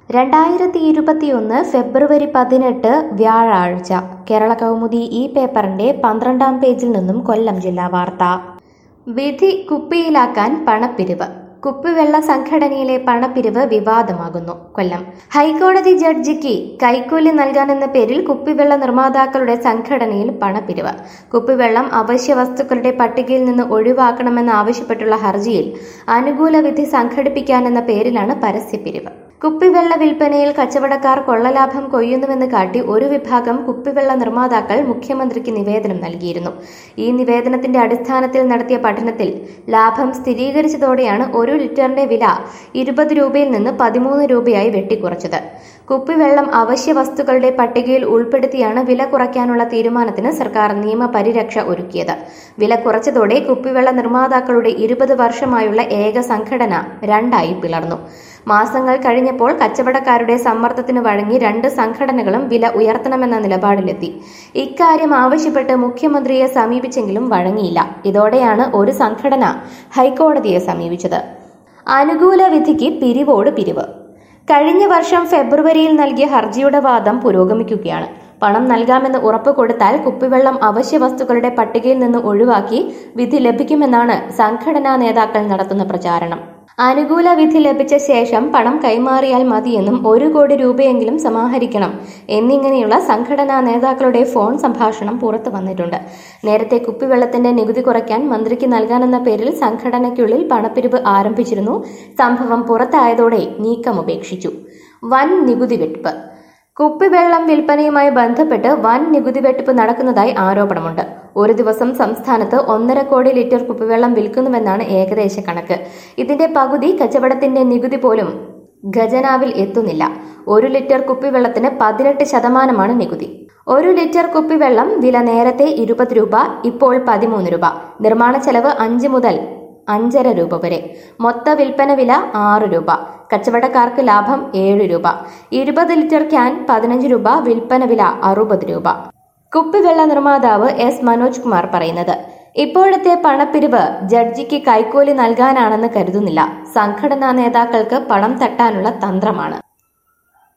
രണ്ടായിരത്തി ഇരുപത്തിയൊന്ന് ഫെബ്രുവരി പതിനെട്ട് വ്യാഴാഴ്ച കേരള കൗമുദി ഈ പേപ്പറിന്റെ പന്ത്രണ്ടാം പേജിൽ നിന്നും കൊല്ലം ജില്ലാ വാർത്ത വിധി കുപ്പിയിലാക്കാൻ പണപ്പിരിവ് കുപ്പിവെള്ള സംഘടനയിലെ പണപ്പിരിവ് വിവാദമാകുന്നു കൊല്ലം ഹൈക്കോടതി ജഡ്ജിക്ക് കൈക്കൂലി നൽകാനെന്ന പേരിൽ കുപ്പിവെള്ള നിർമ്മാതാക്കളുടെ സംഘടനയിൽ പണപ്പിരിവ് കുപ്പിവെള്ളം അവശ്യ വസ്തുക്കളുടെ പട്ടികയിൽ നിന്ന് ഒഴിവാക്കണമെന്ന് ആവശ്യപ്പെട്ടുള്ള ഹർജിയിൽ അനുകൂല വിധി സംഘടിപ്പിക്കാനെന്ന പേരിലാണ് പരസ്യപ്പിരിവ് കുപ്പിവെള്ള വിൽപ്പനയിൽ കച്ചവടക്കാർ കൊള്ളലാഭം കൊയ്യുന്നുവെന്ന് കാട്ടി ഒരു വിഭാഗം കുപ്പിവെള്ള നിർമ്മാതാക്കൾ മുഖ്യമന്ത്രിക്ക് നിവേദനം നൽകിയിരുന്നു ഈ നിവേദനത്തിന്റെ അടിസ്ഥാനത്തിൽ നടത്തിയ പഠനത്തിൽ ലാഭം സ്ഥിരീകരിച്ചതോടെയാണ് ഒരു ലിറ്ററിന്റെ വില ഇരുപത് രൂപയിൽ നിന്ന് പതിമൂന്ന് രൂപയായി വെട്ടിക്കുറച്ചത് കുപ്പിവെള്ളം അവശ്യ വസ്തുക്കളുടെ പട്ടികയിൽ ഉൾപ്പെടുത്തിയാണ് വില കുറയ്ക്കാനുള്ള തീരുമാനത്തിന് സർക്കാർ നിയമപരിരക്ഷ ഒരുക്കിയത് വില കുറച്ചതോടെ കുപ്പിവെള്ള നിർമ്മാതാക്കളുടെ ഇരുപത് വർഷമായുള്ള ഏക സംഘടന രണ്ടായി പിളർന്നു മാസങ്ങൾ കഴിഞ്ഞപ്പോൾ കച്ചവടക്കാരുടെ സമ്മർദ്ദത്തിന് വഴങ്ങി രണ്ട് സംഘടനകളും വില ഉയർത്തണമെന്ന നിലപാടിലെത്തി ഇക്കാര്യം ആവശ്യപ്പെട്ട് മുഖ്യമന്ത്രിയെ സമീപിച്ചെങ്കിലും വഴങ്ങിയില്ല ഇതോടെയാണ് ഒരു സംഘടന ഹൈക്കോടതിയെ സമീപിച്ചത് അനുകൂല വിധിക്ക് പിരിവോട് പിരിവ് കഴിഞ്ഞ വർഷം ഫെബ്രുവരിയിൽ നൽകിയ ഹർജിയുടെ വാദം പുരോഗമിക്കുകയാണ് പണം നൽകാമെന്ന് ഉറപ്പ് കൊടുത്താൽ കുപ്പിവെള്ളം അവശ്യ വസ്തുക്കളുടെ പട്ടികയിൽ നിന്ന് ഒഴിവാക്കി വിധി ലഭിക്കുമെന്നാണ് സംഘടനാ നേതാക്കൾ നടത്തുന്ന പ്രചാരണം അനുകൂല വിധി ലഭിച്ച ശേഷം പണം കൈമാറിയാൽ മതിയെന്നും ഒരു കോടി രൂപയെങ്കിലും സമാഹരിക്കണം എന്നിങ്ങനെയുള്ള സംഘടനാ നേതാക്കളുടെ ഫോൺ സംഭാഷണം പുറത്തു വന്നിട്ടുണ്ട് നേരത്തെ കുപ്പിവെള്ളത്തിന്റെ നികുതി കുറയ്ക്കാൻ മന്ത്രിക്ക് നൽകാനെന്ന പേരിൽ സംഘടനയ്ക്കുള്ളിൽ പണപ്പിരിവ് ആരംഭിച്ചിരുന്നു സംഭവം പുറത്തായതോടെ നീക്കം ഉപേക്ഷിച്ചു വൻ നികുതി വെട്ടിപ്പ് കുപ്പിവെള്ളം വിൽപ്പനയുമായി ബന്ധപ്പെട്ട് വൻ നികുതി വെട്ടിപ്പ് നടക്കുന്നതായി ആരോപണമുണ്ട് ഒരു ദിവസം സംസ്ഥാനത്ത് ഒന്നര കോടി ലിറ്റർ കുപ്പിവെള്ളം വിൽക്കുന്നുവെന്നാണ് ഏകദേശ കണക്ക് ഇതിന്റെ പകുതി കച്ചവടത്തിന്റെ നികുതി പോലും ഖജനാവിൽ എത്തുന്നില്ല ഒരു ലിറ്റർ കുപ്പിവെള്ളത്തിന് പതിനെട്ട് ശതമാനമാണ് നികുതി ഒരു ലിറ്റർ കുപ്പിവെള്ളം വില നേരത്തെ ഇരുപത് രൂപ ഇപ്പോൾ പതിമൂന്ന് രൂപ നിർമ്മാണ ചെലവ് അഞ്ച് മുതൽ അഞ്ചര രൂപ വരെ മൊത്ത വിൽപ്പന വില ആറ് രൂപ കച്ചവടക്കാർക്ക് ലാഭം ഏഴ് രൂപ ഇരുപത് ലിറ്റർ ക്യാൻ പതിനഞ്ച് രൂപ വിൽപ്പന വില അറുപത് രൂപ കുപ്പിവെള്ള നിർമ്മാതാവ് എസ് മനോജ് കുമാർ പറയുന്നത് ഇപ്പോഴത്തെ പണപ്പിരിവ് ജഡ്ജിക്ക് കൈക്കൂലി നൽകാനാണെന്ന് കരുതുന്നില്ല സംഘടനാ നേതാക്കൾക്ക് പണം തട്ടാനുള്ള തന്ത്രമാണ്